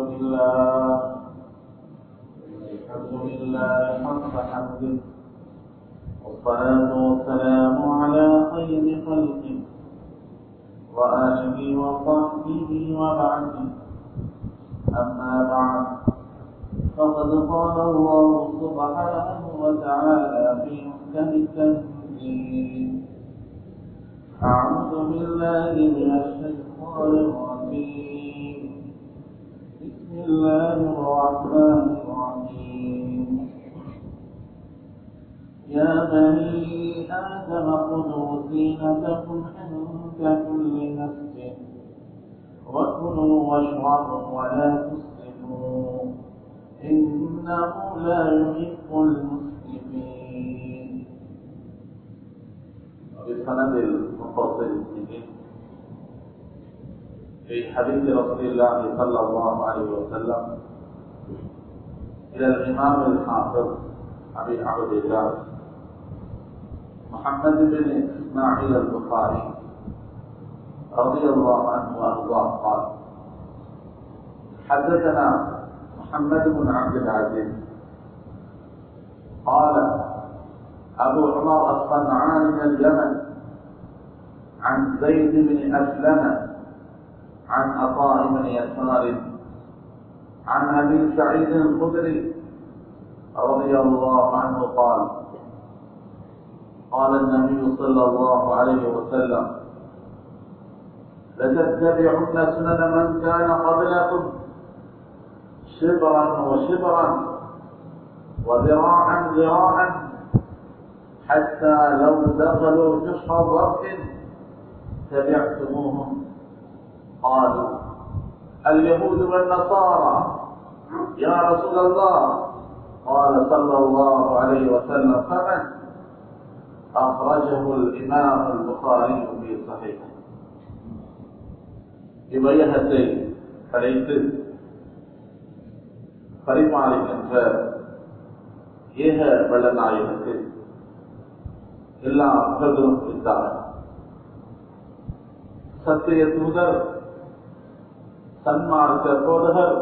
لله الحمد لله حق حمده والصلاة والسلام على خير خلقه وآله وصحبه وبعده أما بعد فقد قال الله سبحانه وتعالى في محكم التنزيل أعوذ بالله من الشيطان الرجيم بسم الله الرحمن الرحيم يا بني آدم خذوا زينتكم عند كل مسجد وكلوا واشربوا ولا تسرفوا إنه لا يحب المسرفين بسند المفصل المسلمين في حديث رسول الله صلى الله عليه وسلم إلى الإمام الحافظ أبي عبد الله محمد بن إسماعيل البخاري رضي الله عنه وأرضاه قال حدثنا محمد بن عبد العزيز قال أبو عمر الصنعاني من اليمن عن زيد بن أسلم عن عطاء بن يسار عن أبي سعيد الخدري رضي الله عنه قال قال النبي صلى الله عليه وسلم لتتبعن سنن من كان قبلكم شبرا وشبرا وذراعا ذراعا حتى لو دخلوا جحر ضرب تبعتموهم قالوا اليهود والنصارى يا رسول الله قال صلى الله عليه وسلم فمن أخرجه الإمام البخاري في صحيحه இவையகத்தை படைத்து பரிமாறுகின்ற ஏக வல்லநாயகனுக்கு எல்லா புகழும் இருந்தார் சத்திய தூதர் சன்மார்க்க போதகர்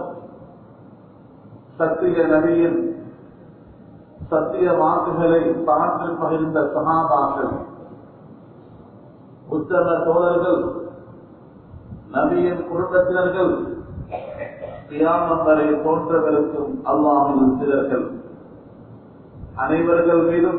சத்திய நபியின் சத்திய வாக்குகளை சான்று பகிர்ந்த சகாபாக்கள் உத்தம தோழர்கள் நபியின் குடும்பத்தினர்கள் தியானம் வரை தோன்றவிருக்கும் அல்லாமில் சிலர்கள் அனைவர்கள் மீதும்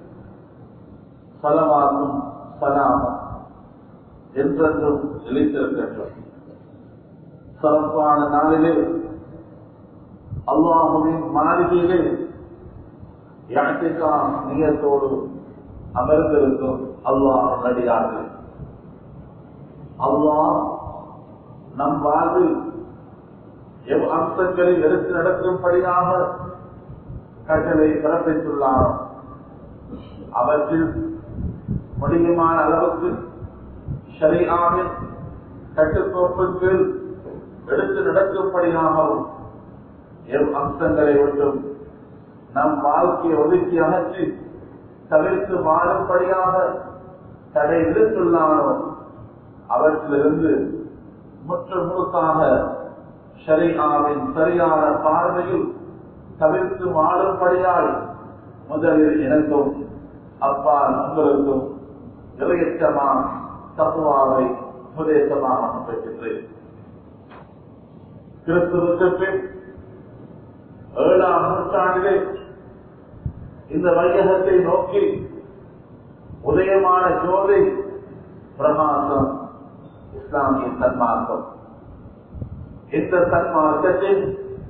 சலவாக்கும் சலாமும் என்றென்றும் நிலைத்திருக்கின்றோம் சிறப்பான நாளிலே அல்லாஹுவின் மாளிகையிலே யாத்திகா நியத்தோடு அமர்ந்திருக்கும் அல்லாஹ் நடிகார்கள் அல்லாஹ் நம் வாழ்வில் எவ் அம்சங்களை எடுத்து நடக்கும்படியாக கட்டளை பிறப்பித்துள்ளார் அவற்றில் முடியுமான அளவுக்கு ஷரியாவின் கட்டுக்கோப்புக்கு எடுத்து நடக்கும்படியாகவும் எவ் அம்சங்களை விட்டும் நம் வாழ்க்கையை ஒதுக்கி அகற்றி தவிர்த்து வாழும்படியாக தடை விடுத்துள்ளானோ அவற்றிலிருந்து முற்று முழுக்காக ஷரியாவின் சரியான பார்வையில் தவிர்த்து வாழும்படியால் முதலில் எனக்கும் அப்பால் உங்களுக்கும் இறையற்றமா தத்துவாவை உபதேசமாக பெற்றிருக்கிறேன் கிறிஸ்துவுக்கு பின் ஏழாம் நூற்றாண்டிலே இந்த வையகத்தை நோக்கி உதயமான ஜோதி பிரகாசம் இஸ்லாமிய சன்மார்க்கம் இந்த சன்மார்க்கத்தின்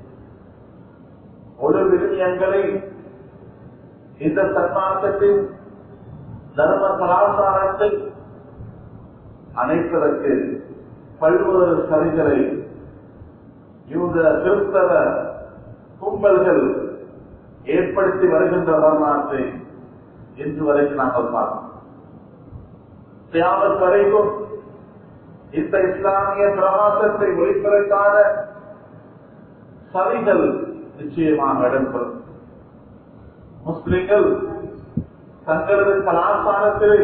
ஒரு விருமியங்களை இந்த சன்மார்க்கத்தின் தர்ம கலாச்சாரத்தை அணைப்பதற்கு பல்வேறு சரிகளை யூத கிறிஸ்தவ கும்பல்கள் ஏற்படுத்தி வருகின்ற வரலாற்றை இன்று வரைக்கும் நாங்கள் பார்க்கிறோம் தியாகத் வரைக்கும் இந்த இஸ்லாமிய பிரகாசத்தை ஒழிப்பதற்கான சதிகள் நிச்சயமாக இடம்பெறும் முஸ்லிம்கள் தங்களது கலாச்சாரத்தில்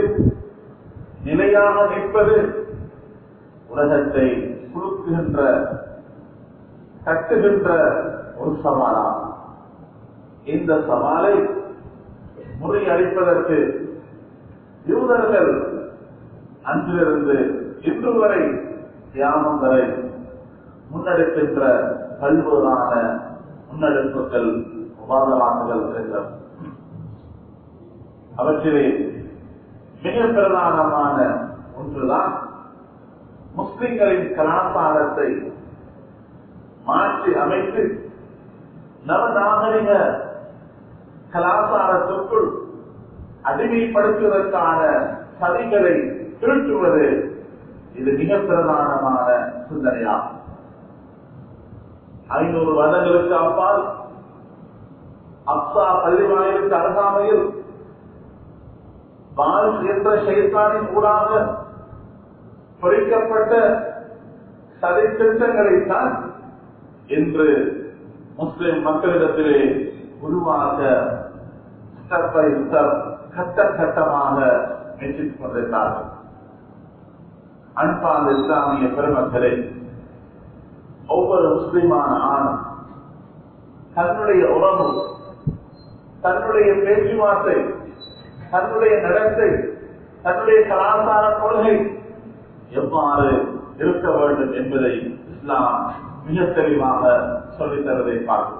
நிலையாக நிற்பது உலகத்தை குலுக்குகின்ற கட்டுகின்ற ஒரு சவாலா இந்த சவாலை முறியடிப்பதற்கு யூதர்கள் அன்றிலிருந்து இன்று வரை தியானம் வரை முன்னெடுக்கின்ற பல்வேறான முன்னெடுப்புகள் உபாதவாக்குகள் இருக்கின்றன அவற்றிலே மிக பிரதானமான ஒன்றுதான் முஸ்லிம்களின் கலாச்சாரத்தை மாற்றி அமைத்து நவநாகரிக கலாச்சாரத்திற்குள் அடிமைப்படுத்துவதற்கான சதிகளை திருட்டுவது இது மிக பிரதானமான சிந்தனையாகும் ஐநூறு வருடங்களுக்கு அப்பால் அப்சா பள்ளிவாயிலுக்கு அருகாமையில் பால் என்ற செயற்பாடின் ஊடாக பொறிக்கப்பட்ட சதி திட்டங்களைத்தான் இன்று முஸ்லிம் மக்களிடத்திலே உருவாக ஸ்டெப் பை ஸ்டெப் கட்ட கட்டமாக முயற்சித்துக் கொண்டிருந்தார்கள் அன்பான இஸ்லாமிய பெருமக்களே ஒவ்வொரு முஸ்லிமான ஆணும் தன்னுடைய உறவு தன்னுடைய பேச்சுவார்த்தை தன்னுடைய நடத்தை தன்னுடைய கலாச்சார கொள்கை எவ்வாறு இருக்க வேண்டும் என்பதை இஸ்லாம் மிக தெளிவாக சொல்லித் தருவதை பார்க்கிறோம்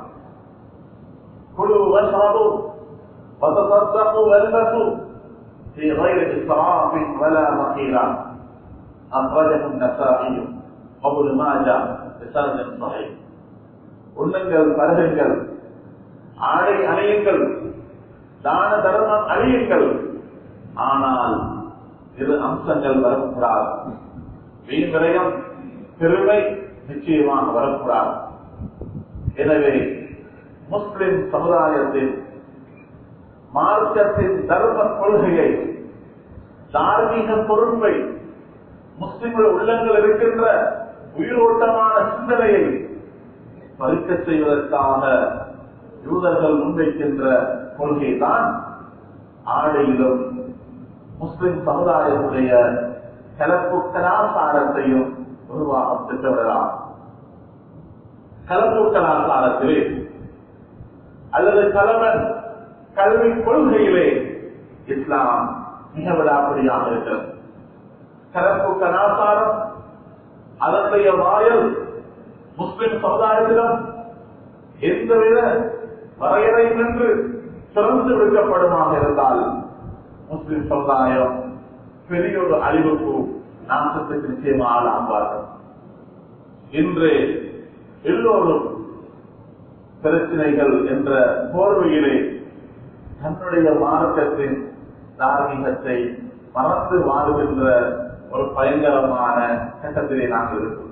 குழு வசாபு وتصدقوا والبسوا في غير إسراف ولا مخيلة أخرجه النسائي وابن ماجه بسند صحيح உண்ணுங்கள் பருகுங்கள் ஆடை அணியுங்கள் தான தர்மம் அழியுங்கள் ஆனால் இரு அம்சங்கள் வரக்கூடாது வீண் விரயம் பெருமை நிச்சயமாக வரக்கூடாது எனவே முஸ்லிம் சமுதாயத்தின் மார்க்கத்தின் தர்ம கொள்கையை தார்மீக பொறுப்பை முஸ்லிம்கள் உள்ளங்கள் இருக்கின்ற உயிரோட்டமான சிந்தனையை பறிக்க செய்வதற்காக யூதர்கள் முன்வைக்கின்ற கொள்கைதான் ஆடையிலும் முஸ்லிம் சமுதாயத்துடைய கலப்பு கலாச்சாரத்தையும் உருவாக திட்டமிடலாம் கலப்பு கலாச்சாரத்திலே அல்லது கலவன் கல்வி கொள்கையிலே இஸ்லாம் மிக விடாப்படியாக இருக்கிறது கலப்பு கலாச்சாரம் அதனுடைய வாயல் முஸ்லிம் சமுதாயத்திடம் எந்தவித வரையறை நின்று திறந்து விடுக்கப்படுமாக இருந்தால் முஸ்லிம் சமுதாயம் பெரிய ஒரு அழிவுக்கு நாசத்துக்கு நிச்சயமாக ஆளாம்பார்கள் இன்று எல்லோரும் பிரச்சனைகள் என்ற போர்வையிலே தன்னுடைய மார்க்கத்தின் தார்மீகத்தை மறந்து வாழுகின்ற ஒரு பயங்கரமான கட்டத்திலே நாங்கள் இருக்கிறோம்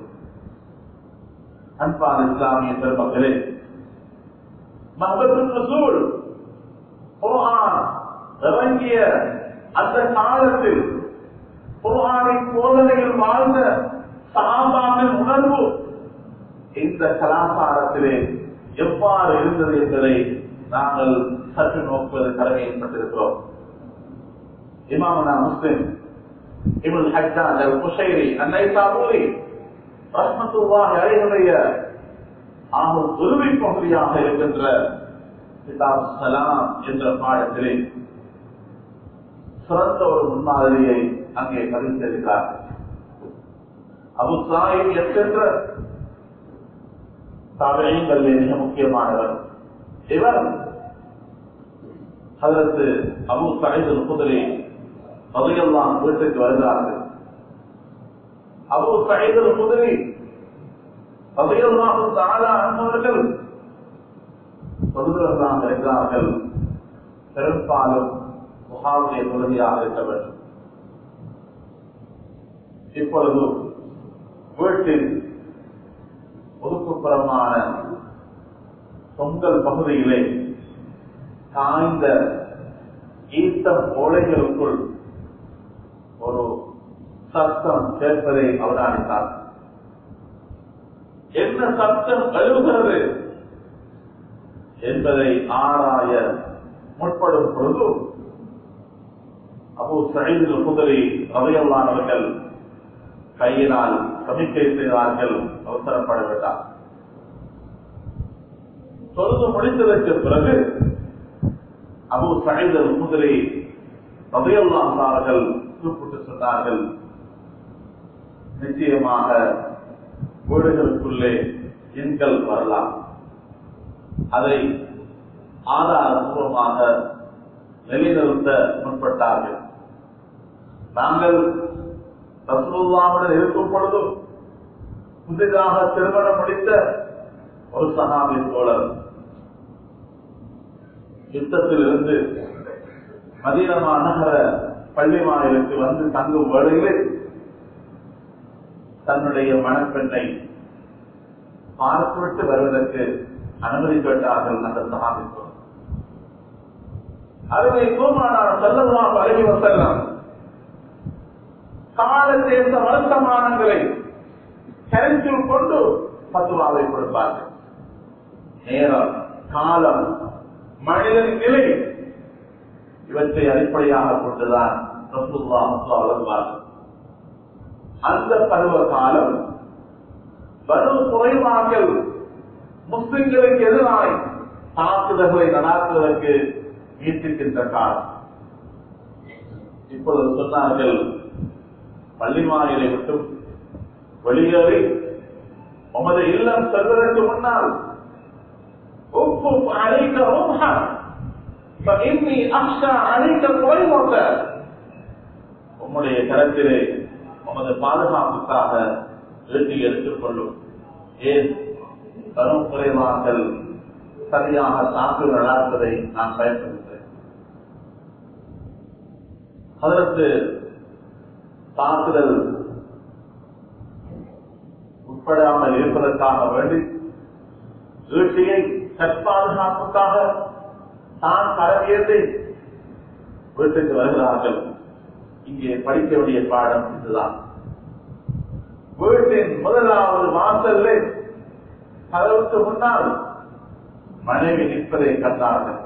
அன்பான இஸ்லாமிய பெருமக்களே மகபத்து சூழ் குர்ஆன் இறங்கிய அந்த காலத்தில் குர்ஆனின் போதனையில் வாழ்ந்த சகாபாவின் உணர்வு இந்த கலாச்சாரத்திலே எவ்வாறு இருந்தது என்பதை நாங்கள் சற்று நோக்குவது கடமை ஏற்பட்டிருக்கிறோம் இமாமனா முஸ்லிம் இவள் ஹஜ்ஜாஜ் அல் குஷைரி அன்னை சாபூரி ரஹ்மத்துல்லாஹி அலைஹுடைய ஆகும் உரிமை பகுதியாக இருக்கின்ற கிதாப் சலாம் என்ற பாடத்திலே சிறந்த ஒரு முன்மாதிரியை அங்கே பதிந்திருக்கிறார் அபு சாஹிப் என்கின்ற தாவரைகளிலே மிக முக்கியமானவர் இவர் அதற்கு அபு சைது குதிரை பதையெல்லாம் வீட்டுக்கு வருகிறார்கள் அபு சைது குதிரை பதையெல்லாம் தாழா அன்பவர்கள் சொல்லுவர்களாக இருக்கிறார்கள் பெரும்பாலும் முகாவுடைய தொழுகையாக இருக்க வேண்டும் இப்பொழுது வீட்டில் ஒதுக்குப்புறமான பொங்கல் பகுதியிலே காய்ந்த ஈத்தம் ஓலைகளுக்குள் ஒரு சத்தம் கேட்பதை அவதானித்தார் என்ன சத்தம் எழுகிறது என்பதை ஆராய முற்படும் பொழுது அப்போ சைதில் குதிரை அவையல்லானவர்கள் கையினால் சமிக்கை செய்தார்கள் அவசரப்பட வேண்டாம் தொழுது முடித்ததற்கு பிறகு அபு சைதல் முதலே ரதையல்லாசார்கள் கூப்பிட்டு சொன்னார்கள் நிச்சயமாக வீடுகளுக்குள்ளே எண்கள் வரலாம் அதை ஆதாரபூர்வமாக நிலைநிறுத்த முற்பட்டார்கள் நாங்கள் ரசூல்லாவுடன் இருக்கும் பொழுது புதிதாக திருமணம் முடித்த ஒரு சகாபி தோழர் யுத்தத்தில் இருந்து மதீனமா நகர பள்ளி மாநிலத்து வந்து தங்கும் வேளையில் தன்னுடைய மணப்பெண்ணை பார்த்துவிட்டு வருவதற்கு அனுமதி கேட்டார்கள் அந்த சகாபி தோழர் அருமை கோமானார் செல்லலாம் அருகி வசல்லாம் கால சேர்ந்த வருத்தமானங்களை கருத்தில் கொண்டு பத்துவாவை கொடுப்பார்கள் நேரம் காலம் மனிதன் நிலை இவற்றை அடிப்படையாக கொண்டுதான் வளர்வார்கள் அந்த பருவ காலம் வரும் குறைவாக்கள் முஸ்லிம்களுக்கு எதிராய் தாக்குதல்களை நடாத்துவதற்கு நீட்டிக்கின்ற காலம் இப்பொழுது சொன்னார்கள் பள்ளிமாயிலை விட்டு வெளியேறி உமது இல்லம் செல்வதற்கு முன்னால் உப்பு அழைக்க ரோஹா இன்னி அக்ஷா அழைக்க குறைவாக உம்முடைய கரத்திலே உமது பாதுகாப்புக்காக எழுதி எடுத்துக் கொள்ளும் ஏன் கரும் குறைவாக்கள் சரியாக தாக்கு நடாத்ததை நான் பயன்படுத்துகிறேன் அதற்கு தாக்குதல் உட்படாமல் இருப்பதற்காக வேண்டி வீட்டையை தற்பாதுகாப்புக்காக தான் கடமையத்தை வீட்டுக்கு வருகிறார்கள் இங்கே படிக்க வேண்டிய பாடம் இதுதான் வீட்டின் முதலாவது வாசல்ல கதவுக்கு முன்னால் மனைவி நிற்பதை கண்டார்கள்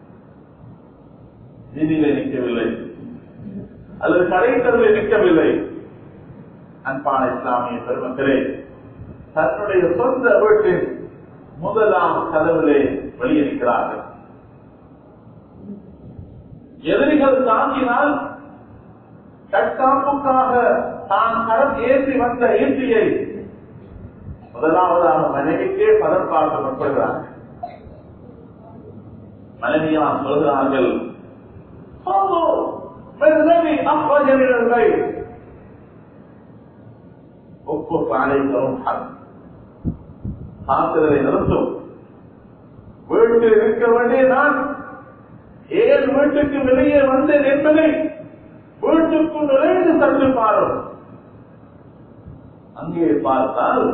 வீதியிலே நிற்கவில்லை அல்லது கடைத்தலில் நிற்கவில்லை அன்பான இஸ்லாமிய பெருமக்களே தன்னுடைய சொந்த வீட்டின் முதலாம் கதவிலே வெளியிருக்கிறார்கள் எதிரிகள் தாங்கினால் தற்காப்புக்காக தான் கரம் ஏற்றி வந்த ஈட்டியை முதலாவதாக மனைவிக்கே பதற்பாக முற்படுகிறார்கள் மனைவியார் சொல்கிறார்கள் ஒப்பு அழைக்கிறோம் தாக்குதலை நிறுத்தும் வீட்டில் இருக்க வேண்டிய நான் ஏன் வீட்டுக்கு வெளியே வந்தேன் என்பதை வீட்டுக்குள் நுழைந்து சற்று பாரும் அங்கே பார்த்தால்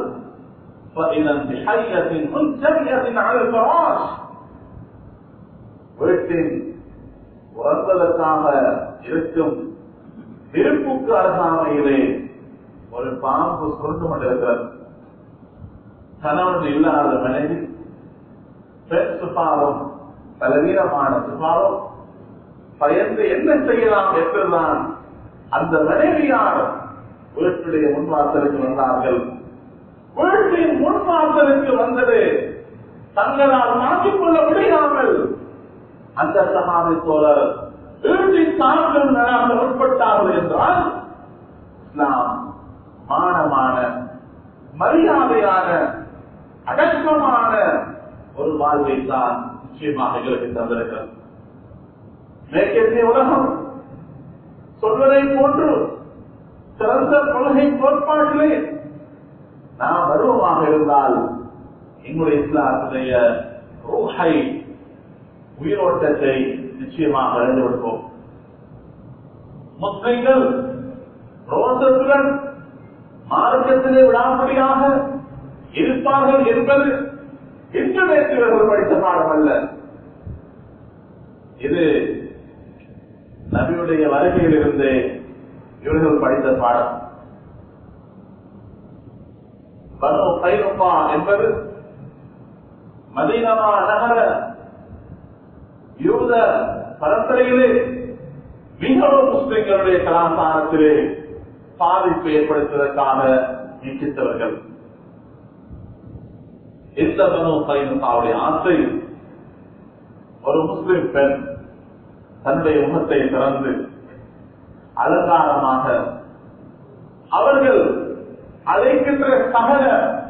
வீட்டின் உறங்குவதற்காக இருக்கும் திருப்புக்கு அருகாமையிலே ஒரு பாம்பு சுருண்டு கொண்டிருக்கிறது கணவன் இல்லாத மனைவி பெண் சுபாவம் பலவீனமான சுபாவம் பயந்து என்ன செய்யலாம் என்றுதான் அந்த மனைவியார் வீட்டுடைய முன்வாசலுக்கு வந்தார்கள் வீட்டின் முன்வாசலுக்கு வந்தது தங்களால் மாற்றிக் கொள்ள முடியாமல் அந்த சகாதி தோழர் வீட்டின் தாக்கம் நடாத்த உட்பட்டார்கள் என்றால் இஸ்லாம் மானமான மரியாதையான அடக்கமான ஒரு வாழ்வை தான் நிச்சயமாக எங்களுக்கு தந்திருக்கிறது மேற்கத்திய உலகம் சொல்வதை போன்று சிறந்த கொள்கை கோட்பாட்டிலே நாம் பருவமாக இருந்தால் எங்களுடைய இஸ்லாத்துடைய ரூஹை உயிரோட்டத்தை நிச்சயமாக அறிந்து விடுவோம் முஸ்லிம்கள் ரோசத்துடன் மார்க்கத்திலே விடாமடியாக இருப்பார்கள் என்பது இன்று நேற்று இவர்கள் படித்த பாடம் அல்ல இது நபியுடைய வருகையில் இருந்து இவர்கள் படித்த பாடம் பனு கைரப்பா என்பது மதீனமா நகர யூத பரம்பரையிலே மிகவும் முஸ்லிம்களுடைய கலாச்சாரத்திலே பாதிப்பு ஏற்படுத்துவதற்காக நீக்கித்தவர்கள் இந்த மனு கைனுக்காவுடைய ஆசை ஒரு முஸ்லிம் பெண் தன்னுடைய முகத்தை திறந்து அலங்காரமாக அவர்கள் அழைக்கின்ற சகல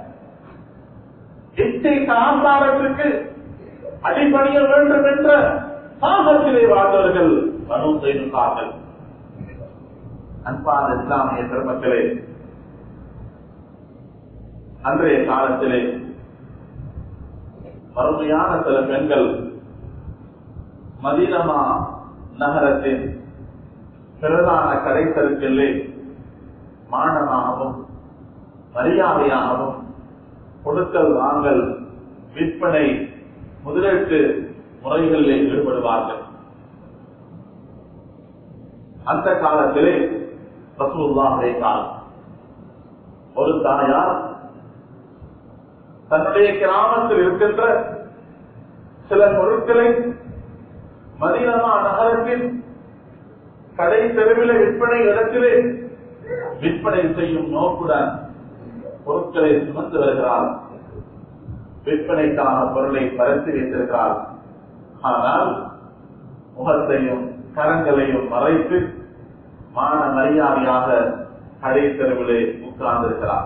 இச்சை கலாச்சாரத்திற்கு அடிபணிய வேண்டும் என்ற சாகத்திலே வாழ்ந்தவர்கள் மனு கைனுக்கார்கள் அன்பான இஸ்லாமிய பெருமக்களே அன்றைய காலத்திலே வறுமையான சில பெண்கள் மதீனமா நகரத்தின் பிரதான கடைத்தருக்கிலே மானமாகவும் மரியாதையாகவும் கொடுக்கல் வாங்கல் விற்பனை முதலீட்டு முறைகளிலே ஈடுபடுவார்கள் அந்த காலத்திலே ரசூல்லாவுடைய காலம் ஒரு தாயார் தன்னுடைய கிராமத்தில் இருக்கின்ற சில பொருட்களை மதீனமா நகரத்தின் கடை தெருவில விற்பனை இடத்திலே விற்பனை செய்யும் நோக்குடன் பொருட்களை சுமந்து வருகிறார் விற்பனைக்கான பொருளை பரத்தி வைத்திருக்கிறார் ஆனால் முகத்தையும் கரங்களையும் மறைத்து மான மரியாதையாக கடை தெருவிலே உட்கார்ந்திருக்கிறார்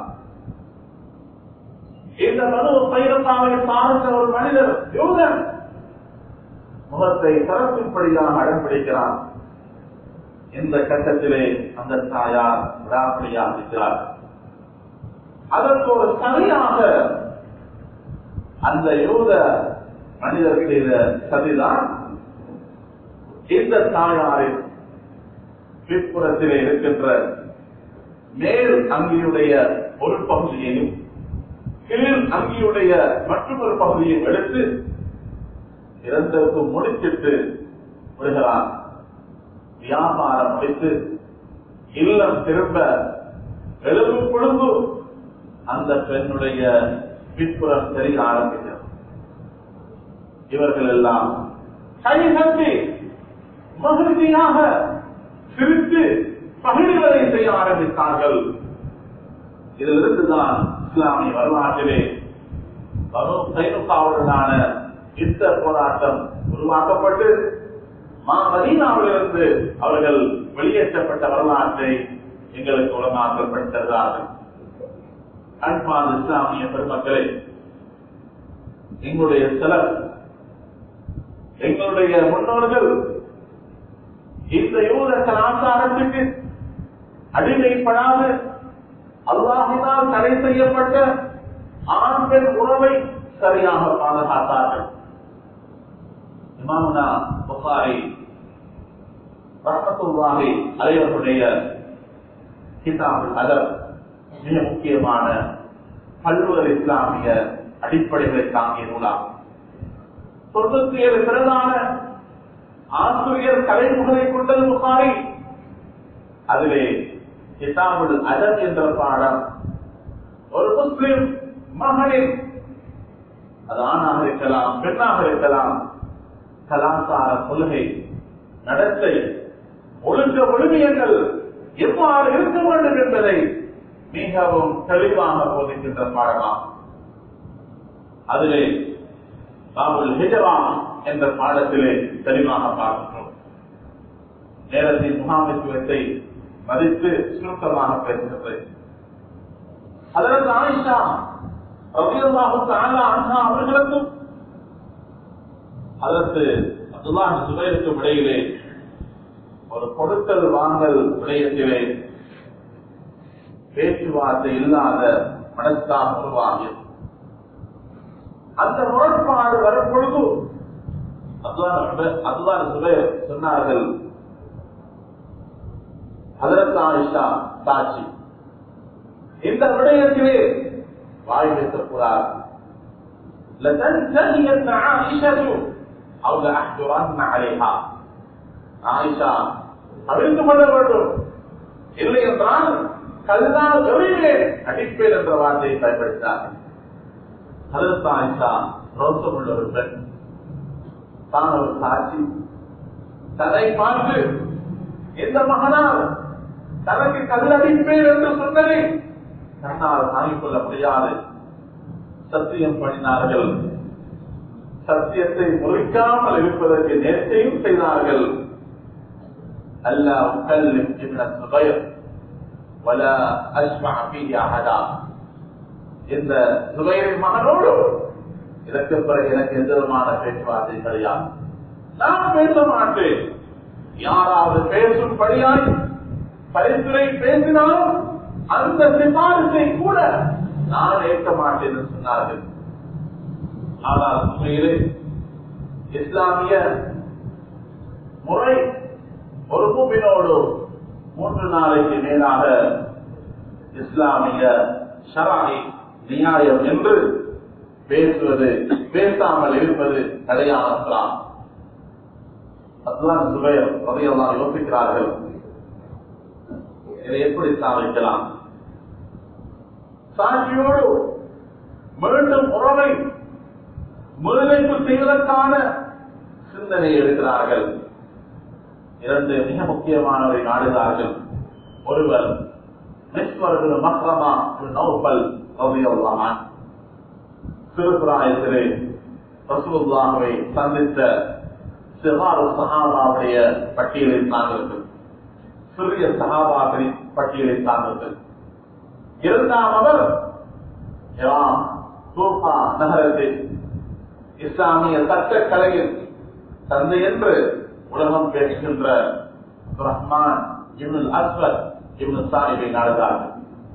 இந்த மனு பைரத்தாவை சார்ந்த ஒரு மனிதர் யூதன் முகத்தை திறக்கும்படியாக அடம் பிடிக்கிறார் இந்த கட்டத்திலே அந்த தாயார் விடாப்படியாக இருக்கிறார் அதற்கு ஒரு சரியாக அந்த யூத மனிதர் செய்த சதிதான் இந்த தாயாரின் பிற்புறத்திலே இருக்கின்ற மேல் அங்கியுடைய ஒரு பகுதியையும் கீழ் அங்கியுடைய மற்றொரு பகுதியையும் எடுத்து இரண்டிற்கும் முடிச்சிட்டு விடுகிறார் வியாபாரம் முடித்து இல்லம் திரும்ப எழுதும் பொழுது அந்த பெண்ணுடைய பிற்புறம் தெரிய ஆரம்பிக்கிறது இவர்கள் எல்லாம் கைகட்டி மகிழ்ச்சியாக சிரித்து பகிர்வுகளை செய்ய ஆரம்பித்தார்கள் இதிலிருந்துதான் இஸ்லாமிய வரலாற்றிலே சைனுக்காவுடனான யுத்த போராட்டம் உருவாக்கப்பட்டு மதீனாவிலிருந்து அவர்கள் வெளியேற்றப்பட்ட வரலாற்றை எங்களுக்கு உலமாக்கப்படுகிறார்கள் அன்பான இஸ்லாமிய பெருமக்களே எங்களுடைய சிலர் எங்களுடைய முன்னோர்கள் இந்த யூத கலாச்சாரத்துக்கு அடிமைப்படாது அல்லாஹினால் தடை செய்யப்பட்ட ஆண் பெண் உறவை சரியாக பாதுகாத்தார்கள் இமாமுனா புகாரி ரஹத்துல்லாஹி அலைவர்களுடைய கிதாபுல் அதர் மிக முக்கியமான பல்வேறு இஸ்லாமிய அடிப்படைகளை தாங்கிய நூலாகும் தொண்ணூத்தி ஏழு பிறதான ஆசிரியர் தலைமுறை கொண்டது புகாரி அதிலே கிதாபுல் அதர் என்ற பாடம் ஒரு முஸ்லிம் மகனின் அது ஆணாக இருக்கலாம் பெண்ணாக இருக்கலாம் கலாச்சார கொள்கை நடத்தை ஒழுக்க ஒழுமியங்கள் எவ்வாறு இருக்க வேண்டும் என்பதை மிகவும் தெளிவாக போதிக்கின்ற பாடமாகும் அதிலே பாபுல் ஹிஜரா என்ற பாடத்திலே தெளிவாக பார்க்கிறோம் நேரத்தின் முகாமித்துவத்தை மதித்து சுருக்கமாக பேசுகிறது அதற்கு ஆயிஷா ரபியல்லாஹு தஆலா அன்ஹா அவர்களுக்கும் அதற்கு அப்துல்லாஹ் சுபைருக்கும் இடையிலே ஒரு கொடுக்கல் வாங்கல் விடயத்திலே பேச்சுவார்த்தை இல்லாத மனஸ்தான் உருவாகியது அந்த முரண்பாடு வரும் பொழுது அதுதான் சுபைர் சொன்னார்கள் அதற்கு ஆயிஷா சாட்சி இந்த விடயத்திலே வாய் பேசக்கூடாது لتنتهين عائشة أو لأحجرن عليها ஆயிஷா அறிந்து கொள்ள வேண்டும் இல்லை என்றால் கல்லால் எறிவேன் அடிப்பேன் என்ற வார்த்தையை பயன்படுத்தினார் அதற்கு ஆயிஷா ரோசமுள்ள ஒரு பெண் தான் ஒரு சாட்சி தன்னை பார்த்து எந்த மகனால் தனக்கு கல்லடிப்பேன் என்று சொன்னதை தன்னால் தாங்கிக் கொள்ள முடியாது சத்தியம் பண்ணினார்கள் சத்தியத்தை முறிக்காமல் இருப்பதற்கு நேர்ச்சையும் செய்தார்கள் அல்லா உக்கல்லிம் இப்ன சுபைர் ولا أسمع فيه أحدا இந்த சுபைரின் மகனோடு இதற்கு பிறகு எனக்கு எந்த விதமான பேச்சுவார்த்தை கிடையாது நான் பேச மாட்டேன் யாராவது பேசும்படியாய் பரிந்துரை பேசினாலும் அந்த சிபாரிசை கூட நான் ஏற்க மாட்டேன் என்று சொன்னார்கள் ஆனால் உண்மையிலே இஸ்லாமிய முறை ஒரு மூமினோடு மூன்று நாளைக்கு மேலாக இஸ்லாமிய ஷராணி நியாயம் என்று பேசுவது பேசாமல் இருப்பது தடையானலாம் அதுதான் சுபையர் அதையெல்லாம் யோசிக்கிறார்கள் இதை எப்படி சாதிக்கலாம் சாட்சியோடு மீண்டும் உறவை முழுமைப்பு செய்வதற்கான சிந்தனை எடுக்கிறார்கள் இரண்டு மிக முக்கியமானவரை நாடுகிறார்கள் ஒருவர் நிஸ்வர்கள் மக்ரமா நௌபல் ரவியல்லான் சிறுபிராயத்திலே ரசூல்லாவை சந்தித்த சிவாறு சஹாபாவுடைய பட்டியலில் தாங்கள் சிறிய சஹாபாக்களின் பட்டியலில் தாங்கள் இரண்டாம் அவர் இராம் தூபா நகரத்தில் இஸ்லாமிய சட்டக்கலையில் தந்தை என்று உலகம் பேசுகின்ற ரஹ்மான் இவன் அஸ்வத் இவன் சாஹிபை நாடுகிறார்கள்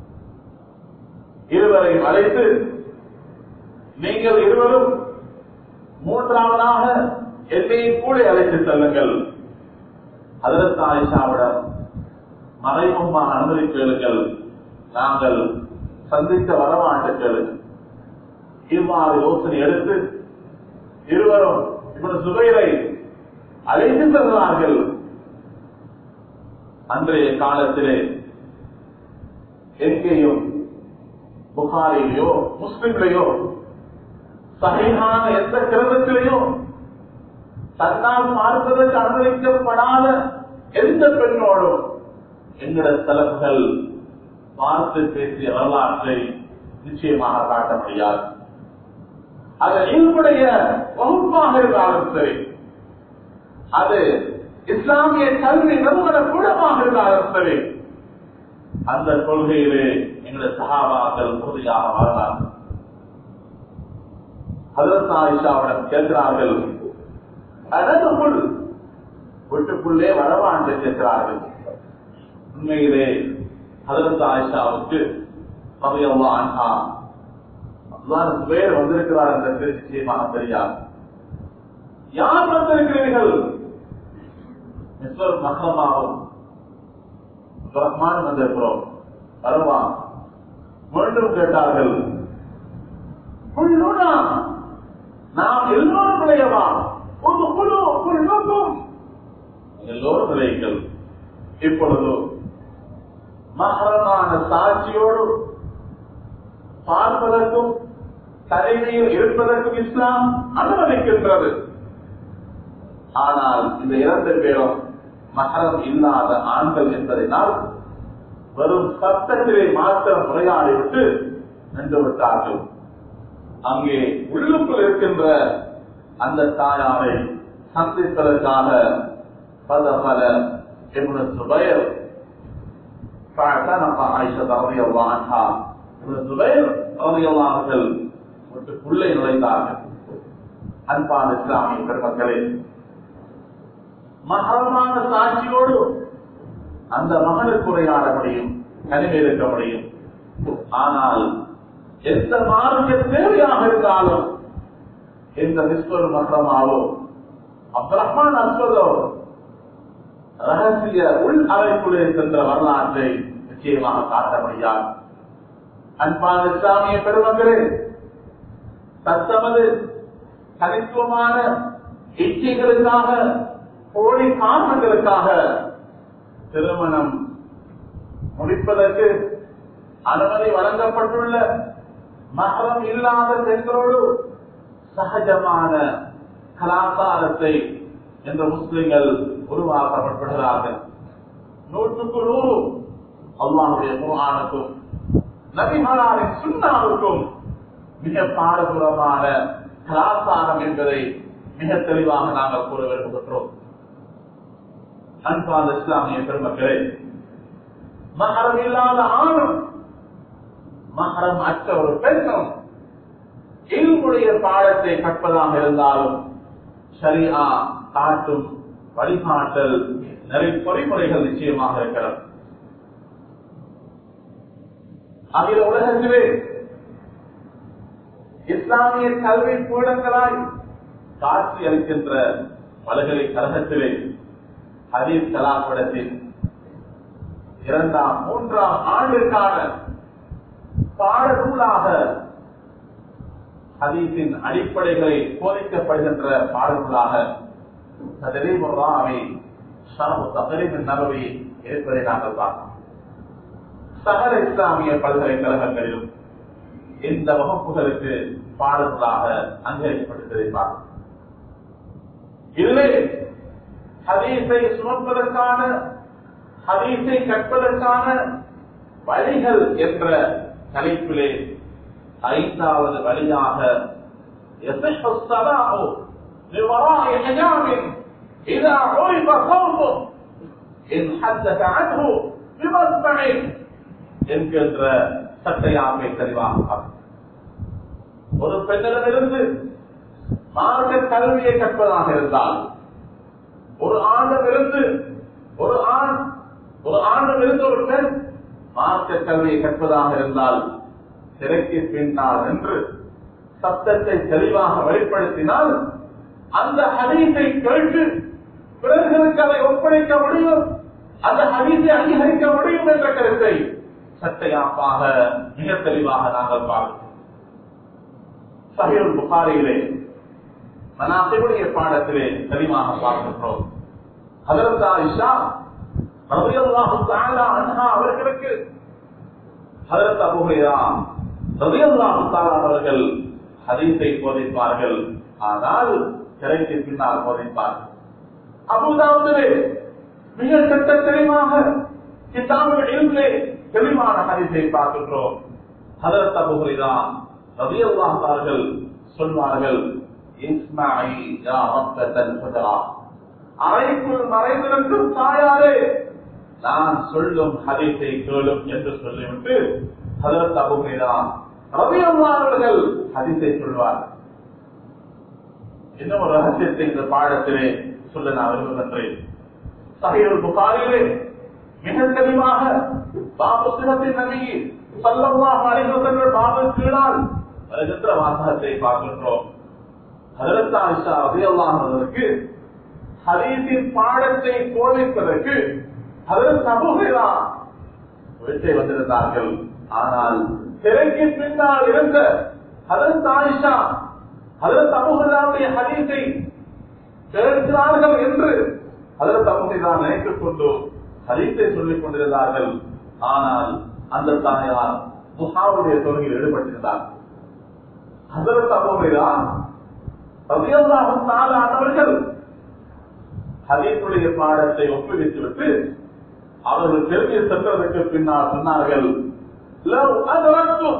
இருவரையும் அழைத்து நீங்கள் இருவரும் மூன்றாவதாக என்னையும் கூட அழைத்து செல்லுங்கள் அதற்கு ஆயிஷாவிடம் மறைமுகமாக அனுமதி கேளுங்கள் நாங்கள் சந்திக்க வரமாட்டுங்கள் இவ்வாறு யோசனை எடுத்து இருவரும் இவன் சுகைரை அழைத்து செல்கிறார்கள் அன்றைய காலத்திலே எங்கேயும் புகாரிலேயோ முஸ்லிம்லையோ சகையான எந்த கிரகத்திலேயோ தன்னால் பார்ப்பதற்கு அனுமதிக்கப்படாத எந்த பெண்ணோடும் எங்களோட தலைப்புகள் பார்த்து பேசிய வரலாற்றை நிச்சயமாக காட்ட முடியாது அது என்னுடைய வகுப்பாக இருந்தாலும் சரி அது இஸ்லாமிய கல்வி நிறுவன கூடமாக இருந்தாலும் சரி அந்த கொள்கையிலே எங்களுடைய சகாபாக்கள் உறுதியாக வாழ்ந்தார்கள் அதற்கு ஆயிஷாவிடம் கேட்கிறார்கள் அதற்குள் வீட்டுக்குள்ளே வரவாண்டு கேட்கிறார்கள் உண்மையிலே அதற்கு ஆயிஷாவுக்கு பகையல்லா அன்ஹா அல்லாஹ் பேர் வந்திருக்கிறார் என்ற நிச்சயமாக தெரியாது யார் வந்திருக்கிறீர்கள் மிஸ்வர் மஹமாவும் ரஹ்மான் வந்திருக்கிறோம் வரவா மீண்டும் கேட்டார்கள் குழுனா நாம் எல்லோரும் விளையவா ஒரு குழு குழுக்கும் எல்லோரும் விளையுங்கள் இப்பொழுது மகரமான சாட்சியோடு பார்ப்பதற்கும் தலைமையில் இருப்பதற்கும் இஸ்லாம் அனுமதிக்கின்றது ஆனால் இந்த இரண்டு பேரும் மகரம் இல்லாத ஆண்கள் என்பதனால் வெறும் சத்தத்திலே மாத்திரம் உரையாடிவிட்டு நின்று விட்டார்கள் அங்கே உள்ளுக்குள் இருக்கின்ற அந்த தாயாரை சந்திப்பதற்காக பல பல ابن الزبير فاعتنق عائشة رضي الله عنها ابن الزبير رضي الله عنه வீட்டுக்குள்ளே நுழைந்தார்கள் அன்பான இஸ்லாமிய பெருமக்களே மகரமான சாட்சியோடு அந்த மகனுக்கு உரையாட முடியும் கனிமை இருக்க முடியும் ஆனால் எந்த மார்க்க தேவையாக இருந்தாலும் எந்த விஸ்வரு மகரமாவோ அப்துல் ரஹ்மான் அஸ்வதோ ரகசிய உள் அறைக்குள்ளே சென்ற வரலாற்றை நிச்சயமாக காட்ட முடியாது அன்பான இஸ்லாமிய பெருமக்களே தத்தமது தனித்துவமான இச்சைகளுக்காக போலி காரணங்களுக்காக திருமணம் முடிப்பதற்கு அனுமதி வழங்கப்பட்டுள்ள மகரம் இல்லாத பெண்களோடு சகஜமான கலாச்சாரத்தை என்ற முஸ்லிம்கள் உருவாக்கப்படுகிறார்கள் நூற்றுக்கு நூறு அல்லாவுடைய குரானுக்கும் நபிமாரின் சுண்ணாவுக்கும் மிக பாரதூரமான கலாச்சாரம் என்பதை மிக தெளிவாக நாங்கள் கூற விரும்புகின்றோம் அன்பான இஸ்லாமிய பெருமக்களே மகரம் இல்லாத ஆணும் மகரம் அற்ற ஒரு பெண்ணும் இல்முடைய பாடத்தை கற்பதாக இருந்தாலும் சரியா காட்டும் வழிகாட்டல் நிறைய பொறிமுறைகள் நிச்சயமாக இருக்கிறது அகில உலகத்திலே இஸ்லாமிய கல்வி பீடங்களாய் காட்சி அளிக்கின்ற பல்கலைக்கழகத்திலே ஹதீஸ் கலாபடத்தில் இரண்டாம் மூன்றாம் ஆண்டிற்கான பாடநூலாக ஹதீஸின் அடிப்படைகளை போதிக்கப்படுகின்ற பாடநூலாக ததரீபுல்லாவை ஷரபு தகரீபின் நபவி இருப்பதை நாங்கள் பார்க்கிறோம் சகல இஸ்லாமிய பல்கலைக்கழகங்களிலும் இந்த வகுப்புகளுக்கு பாடநூலாக அங்கீகரிக்கப்பட்டதை பார்க்கிறோம் இதிலே ஹதீஸை சுமப்பதற்கான ஹதீஸை கற்பதற்கான வழிகள் என்ற தலைப்பிலே ஐந்தாவது வழியாக يصح الصلاة لوراء حجاب إذا عرف صوته إن حدث عنه بمسمع என்கின்ற சட்டையாமை தெளிவாக பார்க்கிறோம். ஒரு பெண்ணிடமிருந்து மார்க்க கல்வியை கற்பதாக இருந்தால் ஒரு ஆண்டிலிருந்து ஒரு ஆண் ஒரு ஆண்டிலிருந்து ஒரு பெண் மார்க்க கல்வியை கற்பதாக இருந்தால் திரைக்கு பின்னால் என்று சப்தத்தை தெளிவாக வெளிப்படுத்தினால் அந்த ஹதீஸை கேட்டு பிறர்களுக்கு அதை ஒப்படைக்க முடியும் அந்த ஹதீஸை அங்கீகரிக்க முடியும் என்ற கருத்தை சட்டையாப்பாக மிக தெளிவாக நாங்கள் பார்க்கிறோம் சஹீல் புகாரியிலே மனாசிபுடைய பாடத்திலே தெளிவாக பார்க்கின்றோம் ஹதரத் ஆயிஷா ரலியல்லாஹு தஆலா அன்ஹா அவர்களுக்கு ஹதரத் அபூ ஹுரைரா ரலியல்லாஹு தஆலா அவர்கள் ஹதீஸை போதிப்பார்கள் ஆனால் திரைக்கு பின்னால் போதிப்பார்கள் அபுதாவுதிலே மிக சட்ட தெளிவாக கிதாபுல் இல்மிலே தெளிவான ஹதீஸை பார்க்கின்றோம் ஹதரத் அபூ ஹுரைரா ரலியல்லாஹு அவர்கள் சொல்வார்கள் இஸ்மாயி யா ரப்பத்தல் ஃபதரா அறைக்குள் மறைந்திருக்கும் தாயாரே நான் சொல்லும் ஹதீஸை கேளும் என்று சொல்லிவிட்டு ஹதரத் அபூ ஹுரைரா ரலியல்லாஹு அவர்கள் ஹதீஸை சொல்வார் இன்னும் ஒரு ரகசியத்தை இந்த பாடத்திலே சொல்ல நான் விரும்புகின்றேன் சஹீல் புகாரிலே மிக தெளிவாக பாபு சிவத்தின் நபி சல்லல்லாஹு அலைஹி வஸல்லம் பாபு கீழால் வருகின்ற வாசகத்தை பார்க்கின்றோம் ஹதரத் ஆயிஷா ரலியல்லாஹு அன்ஹருக்கு ஹதீஸின் பாடத்தை போதிப்பதற்கு ஹதரத் அபூ ஹுரைரா வீட்டை வந்திருந்தார்கள் ஆனால் திரைக்கு பின்னால் இருந்த ஹதரத் ஆயிஷா ஹதரத் அபூ ஹுரைராவுடைய ஹதீஸை கேட்கிறார்கள் என்று ஹதரத் அபூ ஹுரைரா நினைத்துக் கொண்டு ஹதீஸை சொல்லிக் கொண்டிருந்தார்கள் ஆனால் அந்த தாயார் முஹாவுடைய தொழுகையில் ஈடுபட்டிருந்தார் ஹதரத் அபூ ஹுரைரா ரலியல்லாஹு தஆலா அன்ஹர்கள் ஹதீஸுடைய பாடத்தை ஒப்புவித்து விட்டு அவர்கள் தெருவில் சென்றதற்கு பின்னால் சொன்னார்கள் லவ் அதரத்தும்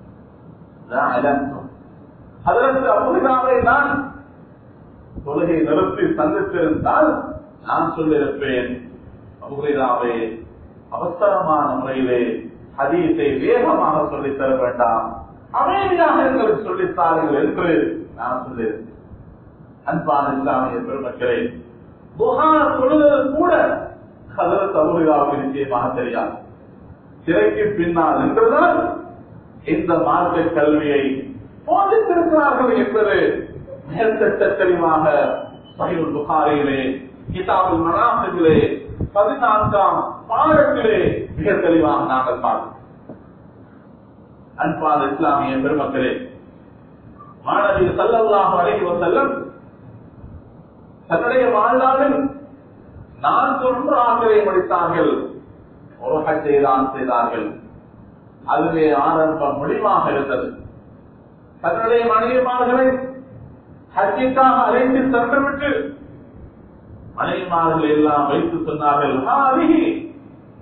லஅலத்தும் ஹதரத் அபூ ஹுரைராவை நான் தொழுகை நிறுத்தி சந்தித்திருந்தால் நான் சொல்லியிருப்பேன் அபுரைராவே அவசரமான முறையிலே ஹதீஸை வேகமாக சொல்லித் தர வேண்டாம் அமைதியாக எங்களுக்கு சொல்லித்தாருங்கள் என்று நான் சொல்லியிருந்தேன் அன்பான இஸ்லாமிய பெருமக்களே புகார் தொழுவது கூட ஹதரத் அபுரைராவுக்கு நிச்சயமாக தெரியாது திரைக்கு பின்னால் நின்றுதான் இந்த மார்க்க கல்வியை போதித்திருக்கிறார்கள் என்பது மேற்கட்ட தெளிவாக சஹீல் புகாரியிலே கிதாபுல் மனாசிபிலே பதினான்காம் பாடத்திலே மிக தெளிவாக நாங்கள் பார்க்கிறோம் அன்பான இஸ்லாமிய பெருமக்களே மாணவி சல்லல்லாஹு அலைஹி வஸல்லம் தன்னுடைய வாழ்நாளில் நான்கு ஒன்று ஆசிரியை முடித்தார்கள் ஒரு ஹஜ்ஜை தான் செய்தார்கள் அதுவே ஆரம்ப முடிவாக இருந்தது தன்னுடைய மனைவிமார்களை ஹஜ்ஜிக்காக அழைத்து சென்றுவிட்டு மனைவிமார்கள் எல்லாம் வைத்து சொன்னார்கள் "ஹாதிஹி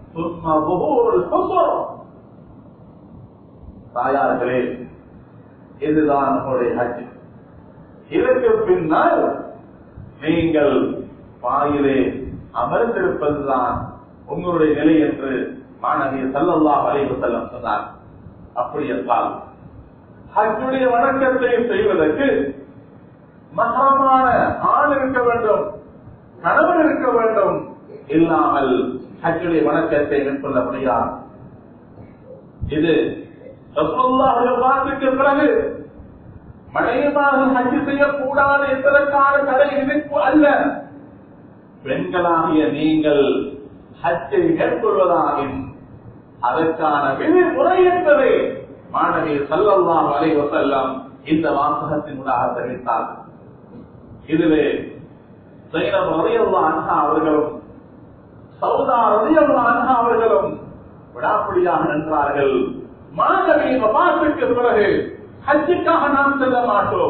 சும்ம புஹூருல் ஹுஸுர்." தாயார்களே இதுதான் உங்களுடைய ஹஜ் இதற்கு பின்னால் நீங்கள் பாயிலே அமர்ந்திருப்பதுதான் உங்களுடைய நிலை என்று மாணவி சல்லல்லா வரைவு செல்லம் சொன்னார் அப்படி என்றால் ஹஜ்ஜுடைய வணக்கத்தை செய்வதற்கு மகரமான ஆள் இருக்க வேண்டும் கணவன் இருக்க வேண்டும் இல்லாமல் ஹஜ்ஜுடைய வணக்கத்தை மேற்கொள்ள முடியாது இது வார்த்தைக்கு பிறகு மனைவிமாக ஹஜ் செய்யக்கூடாது என்பதற்கான தடை விதிப்பு அல்ல பெண்களாகிய நீங்கள் ஹஜ்ஜை மேற்கொள்வதாகின் அதற்கான விதிமுறை என்பதை மாணவி சல்லல்லாம் வலைவ செல்லம் இந்த வாசகத்தின் ஊடாக தெரிவித்தார் இதிலே சைனம் ரதியல்லா அன்ஹா அவர்களும் சௌதா ரதியல்லா அன்ஹா அவர்களும் விடாப்பிடியாக நின்றார்கள் மாணவியின் வபாத்துக்கு பிறகு ஹஜ்ஜுக்காக நாம் செல்ல மாட்டோம்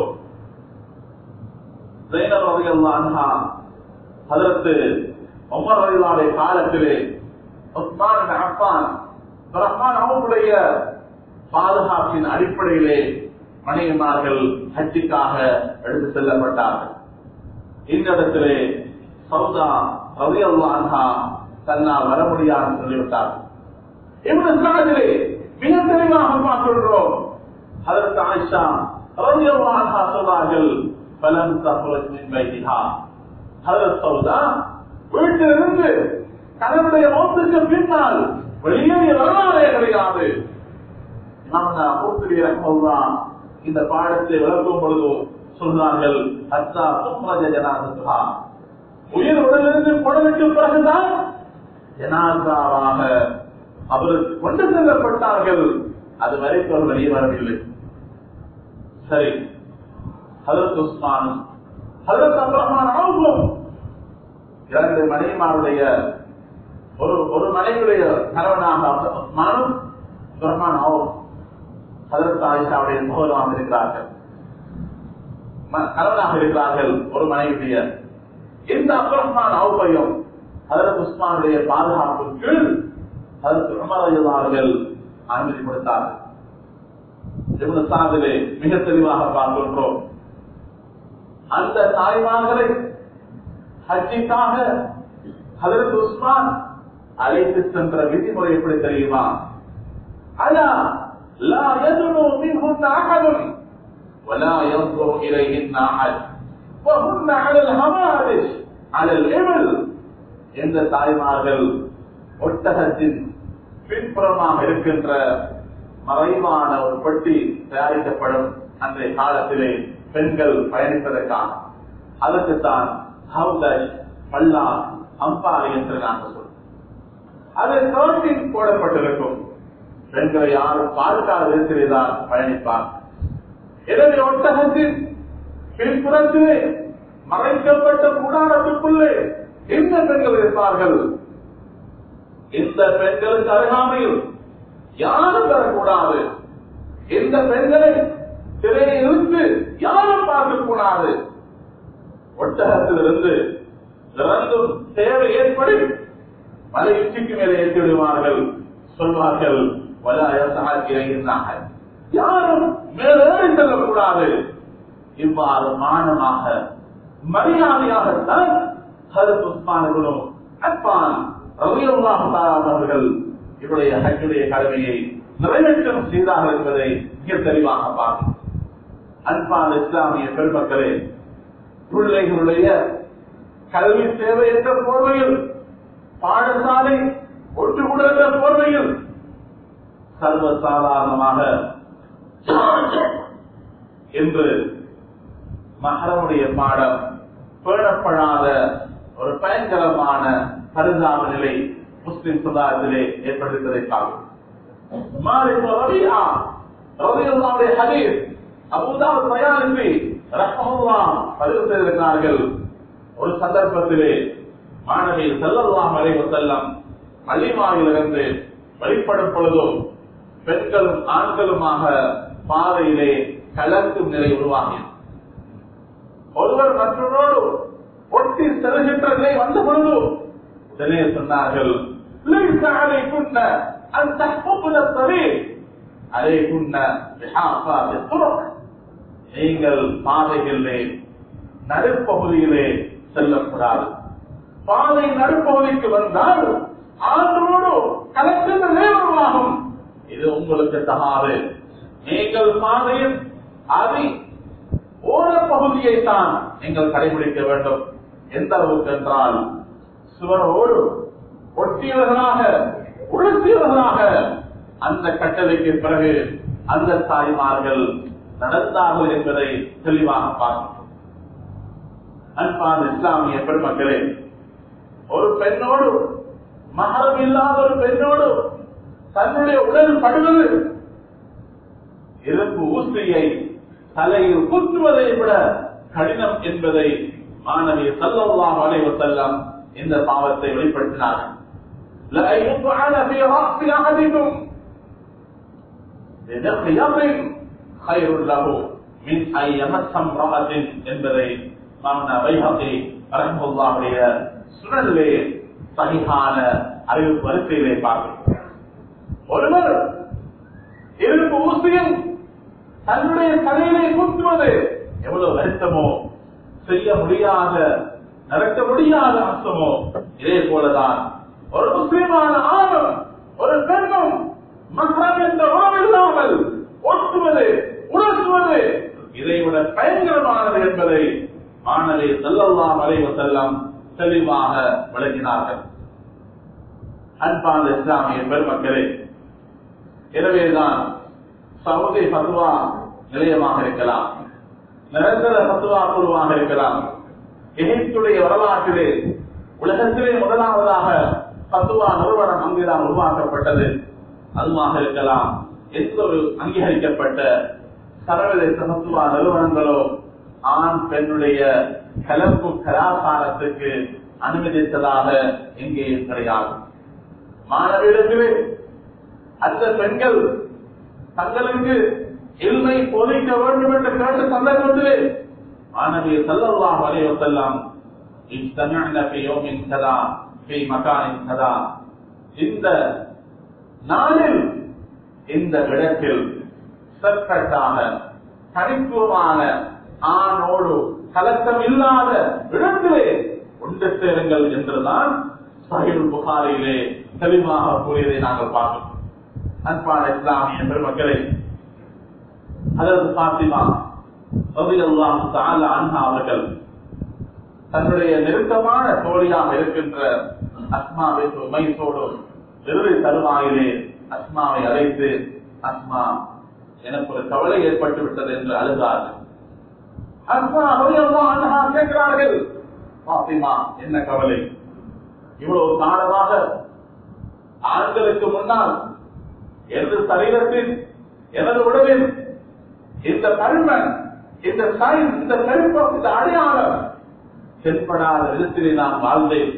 ஜெயினர் ரதியல்லா அன்ஹா அதற்கு உமர் ரதிலாவுடைய காலத்திலே உஸ்மான் அப்பான் ரஹ்மான் அவர்களுடைய பாதுகாப்பின் அடிப்படையிலே மனைவிமார்கள் ஹஜ்ஜுக்காக எடுத்து செல்லப்பட்டார்கள் இந்த இடத்திலே சௌதா ரவி அல்லாஹா தன்னால் வர முடியாது சொல்லிவிட்டார் இந்த ஸ்தானத்திலே மிக தெளிவாக பார்க்கின்றோம் அதற்கு ஆயிஷா ரவி அல்லாஹா சொல்வார்கள் பலன் தகுவத் மின் வைதிகா ஹதரத் சௌதா வீட்டிலிருந்து கணவனுடைய மௌத்துக்கு பின்னால் வெளியேறிய வரலாறே கிடையாது இந்த பாடத்தை விளக்கும் பொழுது சொல்றார்கள் அத்தா சுப்ரஜ ஜனாதா உயிர் உடலிருந்து குடலுக்கு பிறகுதான் ஜனாதாவாக அவருக்கு கொண்டு செல்லப்பட்டார்கள் அது வரைக்கும் அவர் வெளியே வரவில்லை சரி ஹதரத் உஸ்மான் ஹதரத் அப்ரஹ்மான் அவர்களும் இரண்டு மனைவிமாருடைய ஒரு ஒரு மனைவியுடைய கணவனாக உஸ்மானும் பிரஹ்மான் ஆகும் ஹதரத் ஆயிஷாவுடைய சகோதரமாக இருக்கிறார்கள் கணவனாக இருக்கிறார்கள் ஒரு மனைவியுடைய இந்த அப்ரஹ்மான் அவுபையும் ஹதரத் உஸ்மானுடைய பாதுகாப்பு கீழ் ஹதரத் உமரையதார்கள் அனுமதி கொடுத்தார்கள் சாதிலே மிக தெளிவாக பார்க்கின்றோம் அந்த தாய்மார்களை ஹஜ்ஜிக்காக ஹதரத் உஸ்மான் அழைத்து சென்ற விதிமுறை எப்படி தெரியுமா அலா லா யதுனு மின்ஹுன்ன அஹதுன் ولا ينظر إليهن أحد وهن على الهوارج على الإبل எந்த தாய்மார்கள் ஒட்டகத்தின் பின்புறமாக இருக்கின்ற மறைவான ஒரு பெட்டி தயாரிக்கப்படும் அன்றைய காலத்திலே பெண்கள் பயணிப்பதற்காக அதற்குத்தான் ஹவுதஜ் பல்லா அம்பாரி என்று நாங்கள் சொல்றோம் அது கர்டின் போடப்பட்டிருக்கும் பெண்களை யாரும் பாதுகாப்பு இருக்கிறதான் பயணிப்பார் எனவே ஒட்டகத்தின் பின்புறத்திலே மறைக்கப்பட்ட கூடாரத்துக்குள்ளே எந்த பெண்கள் இருப்பார்கள் இந்த பெண்களுக்கு அருகாமையில் யாரும் வரக்கூடாது இந்த பெண்களை சிறையில் இருந்து யாரும் பார்க்கக்கூடாது ஒட்டகத்திலிருந்து இறந்தும் தேவை ஏற்படும் மலை உச்சிக்கு மேலே ஏற்றி விடுவார்கள் சொல்வார்கள் வலாயிருந்தார்கள் யாரும் மேலேறி செல்லக்கூடாது இவ்வாறு மானமாக மரியாதையாகத்தான் ஹரத் உஸ்மானர்களும் அப்பான் அவர்கள் இவருடைய ஹஜ்ஜுடைய கடமையை நிறைவேற்றம் செய்தார்கள் என்பதை மிக தெளிவாக பார்க்கும் அன்பான இஸ்லாமிய பெருமக்களே பிள்ளைகளுடைய கல்வி சேவை என்ற போர்வையில் பாடசாலை ஒட்டுக்குடுகிற போர்வையில் சர்வசாதாரணமாக என்று மகரமுடைய பாடம் பேணப்படாத ஒரு பயங்கரமான பரிதாப நிலை முஸ்லிம் சமுதாயத்திலே ஏற்பட்டிருப்பதை பார்க்கும் மாலிக் ரபியா ரபியுல்லாவுடைய ஹதீஸ் அபுதாபு தயாரிப்பி ரஹமுல்லா பதிவு செய்திருக்கிறார்கள் ஒரு சந்தர்ப்பத்திலே மாணவி செல்லல்லாம் அலைவு செல்லம் அலிமாவிலிருந்து வெளிப்படும் பொழுதும் பெண்களும் ஆண்களுமாக பாதையிலே கலக்கும் நிலை உருவாகியது ஒருவர் மற்றொரு ஒட்டி செல்கின்ற நிலை வந்த பொழுது உடனே சொன்னார்கள் "ليس عليكن أن تحفظن الطريق عليكن بحافظ الطرق நீங்கள் பாதைகளிலே நடுப்பகுதியிலே செல்லக்கூடாது பாதை நடுப்பகுதிக்கு வந்தால் ஆற்றோடு கலக்கின்ற நேரமாகும் இது உங்களுக்கு தகாது நீங்கள் பாதையில் அதி ஓரப்பகுதியை தான் நீங்கள் கடைபிடிக்க வேண்டும் எந்த அளவுக்கு என்றால் சுவரோடு ஒட்டியவர்களாக உளுத்தியவர்களாக அந்த கட்டளைக்கு பிறகு அந்த தாய்மார்கள் நடந்தார்கள் என்பதை தெளிவாக பார்க்கிறோம் அன்பான இஸ்லாமிய பெருமக்களே ஒரு பெண்ணோடு மகரம் இல்லாத ஒரு பெண்ணோடு தன்னுடைய உடல் படுவது இரும்பு ஊசியை தலையில் குத்துவதை விட கடினம் என்பதை மாணவி சல்லல்லாஹு அலைஹி வஸல்லம் இந்த பாவத்தை வெளிப்படுத்தினார்கள் لا يطعن في رأس أحدكم بمخيط خير له من أن يمس امرأة என்பதை மாமனா வைஹகி ரஹ்மத்துல்லாஹுடைய சுழலே சகிஹான அறிவிப்பு வரிசையிலே பார்க்கிறோம் ஒருவர் இருப்பு ஊசியும் தன்னுடைய தலையிலே குத்துவது எவ்வளவு வருத்தமோ செய்ய முடியாத நடக்க முடியாத அம்சமோ இதே போலதான் ஒரு முஸ்லிமான ஆணும் ஒரு பெண்ணும் மகரம் என்ற உணவு இல்லாமல் ஒட்டுவது உணர்த்துவது இதைவிட பயங்கரமானது என்பதை மாணவி செல்லல்லாம் அலைவ செல்லம் தெளிவாக விளக்கினார்கள் அன்பான இஸ்லாமிய பெருமக்களே எனவேதான் சவுதி பத்துவா நிலையமாக இருக்கலாம் நிரந்தர பத்துவா குழுவாக இருக்கலாம் எகிப்துடைய வரலாற்றிலே உலகத்திலே முதலாவதாக பத்துவா நிறுவனம் அங்குதான் உருவாக்கப்பட்டது அதுவாக இருக்கலாம் எந்த ஒரு அங்கீகரிக்கப்பட்ட சர்வதேச பத்துவா நிறுவனங்களோ ஆண் பெண்ணுடைய கலப்பு கலாச்சாரத்துக்கு அனுமதித்ததாக எங்கேயும் கிடையாது மாணவிடத்திலே அந்த பெண்கள் தங்களுக்கு இல்மை போதிக்க வேண்டும் என்று கேட்ட சந்தர்ப்பத்திலே மாணவிய செல்லல்லாம் வரைய செல்லாம் اجتمعنا في يوم كذا في مكان كذا இந்த நாளில் இந்த இடத்தில் செப்பரேட்டாக தனித்துவமான ஆணோடு கலக்கம் இல்லாத இடத்திலே ஒன்று சேருங்கள் என்றுதான் சஹில் புகாரிலே தெளிவாக கூறியதை நாங்கள் பார்க்கிறோம் அன்பான இஸ்லாமிய பெருமக்களே அதற்கு பாத்திமா ரலியல்லாஹு தஆலா அன்ஹா அவர்கள் தன்னுடைய நெருக்கமான தோழியாக இருக்கின்ற அஸ்மாவை மைசோடு இறுதி தருவாயிலே அஸ்மாவை அழைத்து அஸ்மா எனக்கு ஒரு கவலை ஏற்பட்டு விட்டது என்று அழுதார்கள் அஸ்மா ரலியல்லாஹு அன்ஹா கேட்கிறார்கள் பாத்திமா என்ன கவலை இவ்வளவு காலமாக ஆண்களுக்கு முன்னால் எனது சரீரத்தில் எனது உடலில் இந்த தருமன் இந்த சைன் இந்த பெருப்பம் இந்த அடையாளம் தென்படாத விதத்திலே நான் வாழ்ந்தேன்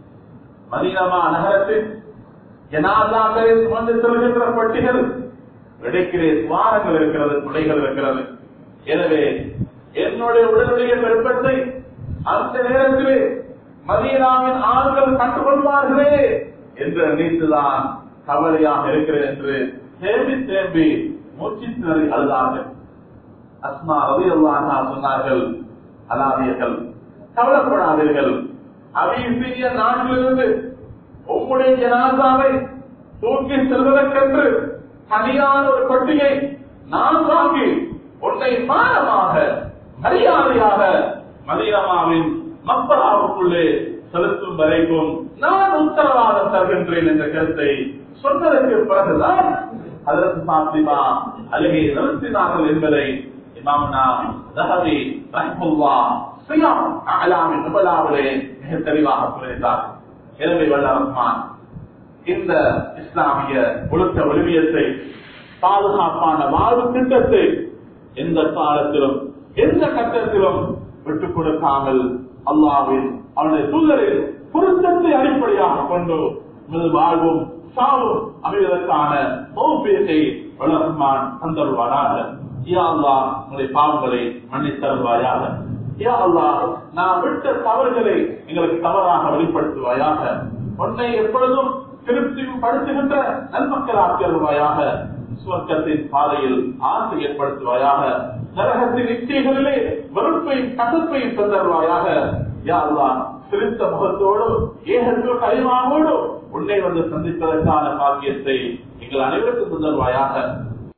மதீனமா நகரத்தில் ஜனாதாக்களை சுமந்து செல்கின்ற பட்டிகள் இடைக்கிறே துவாரங்கள் இருக்கிறது துளைகள் இருக்கிறது எனவே என்னுடைய உடலுடைய பெருப்பத்தை அந்த நேரத்திலே மதீனாவின் ஆண்கள் கண்டுகொள்வார்களே என்று நினைத்துதான் கவலையாக இருக்கிறது என்று தேம்பி தேம்பி மூச்சித்தினரை அழுதார்கள் அஸ்மா ரவி அல்லாஹா சொன்னார்கள் அலாவியர்கள் கவலைப்படாதீர்கள் அபிசீரிய நாட்டிலிருந்து உம்முடைய ஜனாதாவை தூக்கி செல்வதற்கென்று தனியான ஒரு கொட்டியை நான் வாங்கி உன்னை மானமாக மரியாதையாக மதியமாவின் மப்பராவுக்குள்ளே செலுத்தும் வரைக்கும் நான் உத்தரவாதம் தருகின்றேன் என்ற கருத்தை சொன்னதற்கு பிறகுதான் அதற்கு பாத்திமா அழுகை நிறுத்தினார்கள் என்பதை இமாம்னா தஹவி ரஹ்முல்லா சியாம் அலாமின் நுபலாவிலே மிக தெளிவாக புரிந்தார் எனவே வல்ல ரஹ்மான் இந்த இஸ்லாமிய ஒழுக்க விழுமியத்தை பாதுகாப்பான வாழ்வு திட்டத்தை எந்த காலத்திலும் எந்த கட்டத்திலும் விட்டுக் கொடுக்காமல் அல்லாவின் அவனுடைய தூதரில் பொருத்தத்தை அடிப்படையாக கொண்டு உமது வாழ்வும் சாவும் அமைவதற்கான மௌபியத்தை வளர்மான் தந்தருவானாக யா அல்லா உங்களுடைய பாவங்களை மன்னித்தருவாயாக யா அல்லா நான் விட்ட தவறுகளை எங்களுக்கு தவறாக வெளிப்படுத்துவாயாக உன்னை எப்பொழுதும் திருப்தியும் படுத்துகின்ற நன்மக்கள் ஆக்கியருவாயாக சுவர்க்கத்தின் பாதையில் ஆசை ஏற்படுத்துவாயாக நரகத்தின் இச்சைகளிலே வெறுப்பையும் கசப்பையும் தந்தருவாயாக யா அல்லாஹ் சிரித்த முகத்தோடு ஏகத்தோ கைமாவோடு உன்னை வந்து சந்திப்பதற்கான பாக்கியத்தை எங்கள் அனைவருக்கும் தந்தருவாயாக